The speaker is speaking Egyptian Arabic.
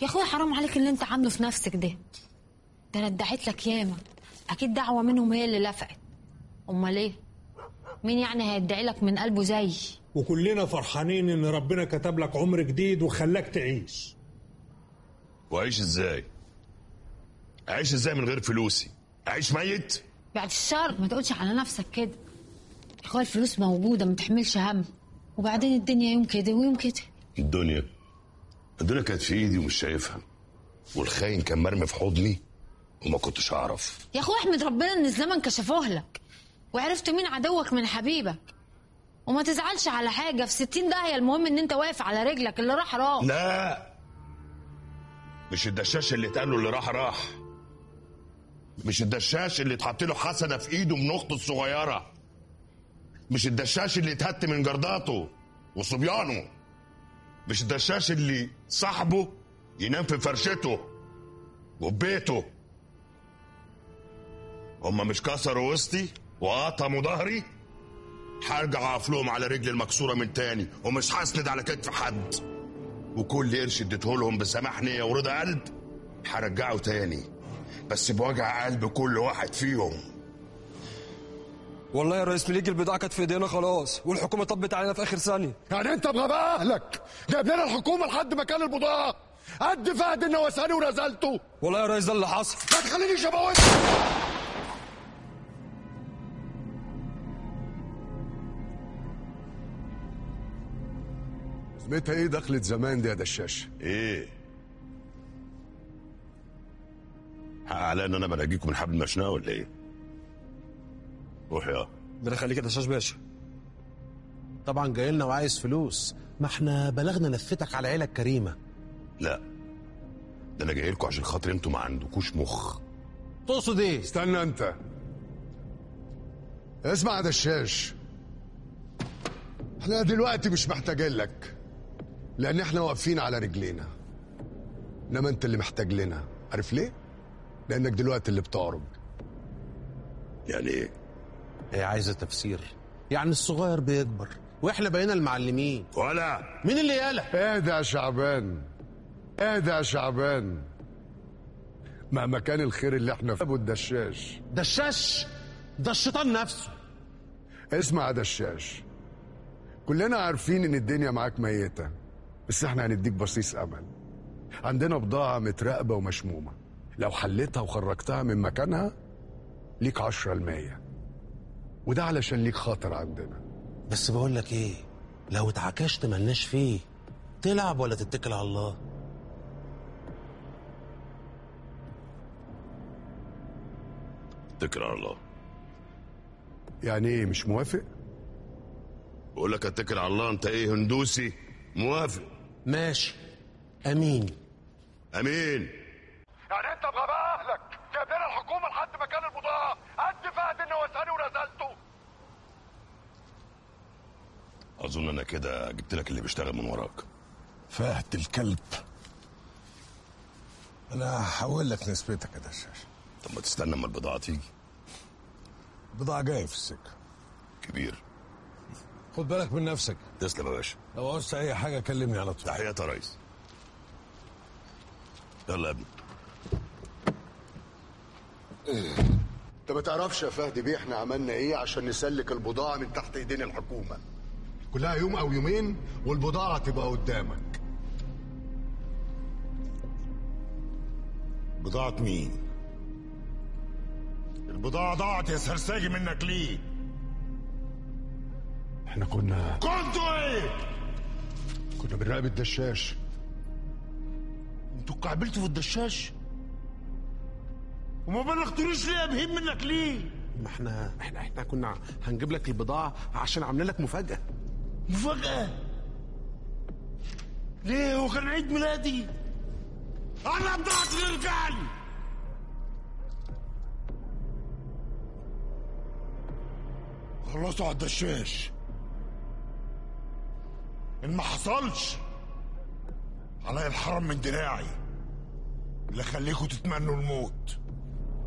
يا اخويا حرام عليك اللي انت عامله في نفسك ده ده انا ادعيت لك ياما اكيد دعوه منهم هي اللي لفقت امال ايه مين يعني هيدعي لك من قلبه زي وكلنا فرحانين ان ربنا كتب لك عمر جديد وخلاك تعيش واعيش ازاي اعيش ازاي من غير فلوسي اعيش ميت بعد الشر ما تقولش على نفسك كده يا اخويا الفلوس موجوده ما تحملش هم وبعدين الدنيا يوم كده ويوم كده الدنيا الدنيا كانت في ايدي ومش شايفها والخاين كان مرمي في حضني وما كنتش اعرف يا اخويا احمد ربنا ان الزمن كشفوه لك وعرفت مين عدوك من حبيبك وما تزعلش على حاجه في ستين داهيه المهم ان انت واقف على رجلك اللي راح راح لا مش الدشاش اللي اتقال له اللي راح راح مش الدشاش اللي اتحط له حسنه في ايده من اخته الصغيره مش الدشاش اللي اتهت من جرداته وصبيانه مش الدشاش اللي صاحبه ينام في فرشته وبيته هما مش كسروا وسطي وقطموا ظهري هرجع اقف لهم على رجلي المكسوره من تاني ومش هسند على كتف حد وكل قرش اديته لهم بسماح نيه ورضا قلب هرجعه تاني بس بوجع قلب كل واحد فيهم والله يا ريس مليك البضاعه كانت في ايدينا خلاص والحكومه طبت علينا في اخر ثانيه يعني انت بغباء اهلك جايب لنا الحكومه لحد مكان البضاعه قد فهد النوساني ونزلته والله يا ريس ده اللي حصل ما تخلينيش اموت سميتها ايه دخلت زمان دي يا دشاش ايه حق عليا ان انا بلاقيكم من حبل المشنقه ولا ايه روح يا ربنا يخليك يا دشاش باشا طبعا جاي لنا وعايز فلوس ما احنا بلغنا لفتك على العيله الكريمه لا ده انا جاي لكم عشان خاطر انتوا ما عندكوش مخ تقصد ايه استنى انت اسمع يا دشاش احنا دلوقتي مش محتاجين لك لان احنا واقفين على رجلينا انما انت اللي محتاج لنا عارف ليه لانك دلوقتي اللي بتعرج يعني ايه هي عايزه تفسير يعني الصغير بيكبر واحنا بقينا المعلمين ولا مين اللي يالا اهدى يا شعبان اهدى يا شعبان مهما كان الخير اللي احنا فيه ابو الدشاش دشاش ده الشيطان نفسه اسمع يا دشاش كلنا عارفين ان الدنيا معاك ميتة بس احنا هنديك بصيص امل عندنا بضاعة متراقبة ومشمومة لو حليتها وخرجتها من مكانها ليك عشرة المية وده علشان ليك خاطر عندنا بس بقول لك ايه لو اتعكشت ملناش فيه تلعب ولا تتكل على الله اتكل على الله يعني ايه مش موافق بقول لك اتكل على الله انت ايه هندوسي موافق ماشي امين امين يعني انت بغباء اهلك جايب لنا الحكومه لحد مكان البضاعه قد فهد النوساني ونزلته اظن انا كده جبت لك اللي بيشتغل من وراك فهد الكلب انا هحول لك نسبتك يا دشاش طب ما تستنى اما البضاعه تيجي بضاعة جاية في السكة كبير خد بالك من نفسك تسلم يا باشا لو عوزت اي حاجة كلمني على طول تحياتي يا ريس يلا يا ابني انت ما تعرفش يا فهد بيه احنا عملنا ايه عشان نسلك البضاعه من تحت ايدين الحكومه كلها يوم او يومين والبضاعه تبقى قدامك بضاعة مين؟ البضاعة ضاعت يا سرساجي منك ليه؟ احنا كنا كنتوا ايه؟ كنا بنراقب الدشاش انتوا قابلتوا في الدشاش؟ وما بلغتونيش ليه يا بهيم منك ليه؟ ما احنا احنا احنا كنا هنجيب لك البضاعه عشان عاملين لك مفاجاه مفاجأة ليه هو كان عيد ميلادي؟ أنا بضاعتي للرجال خلصوا على الدشاش إن ما حصلش علي الحرم من دراعي اللي خليكوا تتمنوا الموت